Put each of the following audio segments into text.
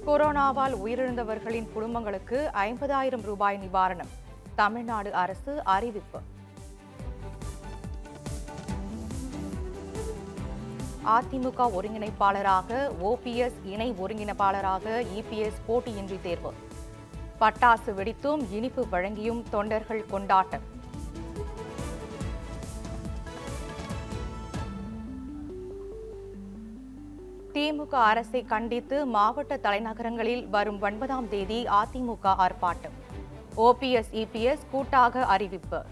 கொரோனாவால் உயிரிழந்தவர்களின் குடும்பங்களுக்கு ஐம்பதாயிரம் ரூபாய் நிவாரணம் தமிழ்நாடு அரசு அறிவிப்பு அதிமுக ஒருங்கிணைப்பாளராக ஓபிஎஸ் இணை ஒருங்கிணைப்பாளராக இபிஎஸ் போட்டியின்றி தேர்வு பட்டாசு வெடித்தும் இனிப்பு வழங்கியும் தொண்டர்கள் கொண்டாட்டம் திமுக அரசை கண்டித்து மாவட்ட தலைநகரங்களில் வரும் ஒன்பதாம் தேதி அதிமுக ஆர்ப்பாட்டம் ஓபிஎஸ் இபிஎஸ் கூட்டாக அறிவிப்பு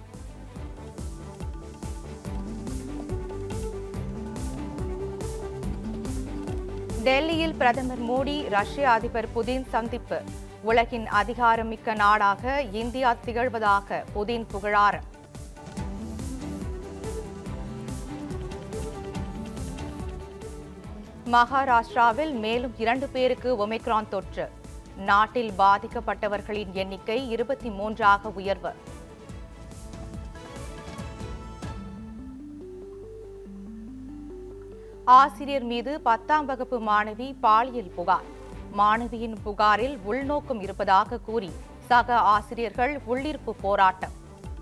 டெல்லியில் பிரதமர் மோடி ரஷ்ய அதிபர் புதின் சந்திப்பு உலகின் அதிகாரமிக்க நாடாக இந்தியா திகழ்வதாக புதின் புகழாரம் மகாராஷ்டிராவில் மேலும் இரண்டு பேருக்கு ஒமிக்ரான் தொற்று நாட்டில் பாதிக்கப்பட்டவர்களின் எண்ணிக்கை இருபத்தி மூன்றாக உயர்வு ஆசிரியர் மீது பத்தாம் வகுப்பு மாணவி பாலியல் புகார் மாணவியின் புகாரில் உள்நோக்கம் இருப்பதாக கூறி சக ஆசிரியர்கள் உள்ளிருப்பு போராட்டம்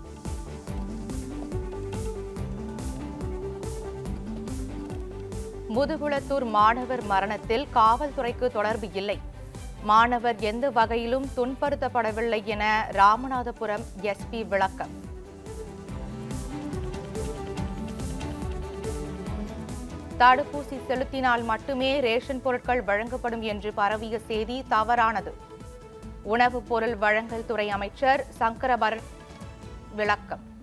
முதுகுளத்தூர் மாணவர் மரணத்தில் காவல்துறைக்கு தொடர்பு இல்லை மாணவர் எந்த வகையிலும் துன்புறுத்தப்படவில்லை என ராமநாதபுரம் எஸ்பி விளக்கம் தடுப்பூசி செலுத்தினால் மட்டுமே ரேஷன் பொருட்கள் வழங்கப்படும் என்று பரவிய செய்தி தவறானது உணவுப் பொருள் வழங்கல் துறை அமைச்சர் சங்கரபரன் விளக்கம்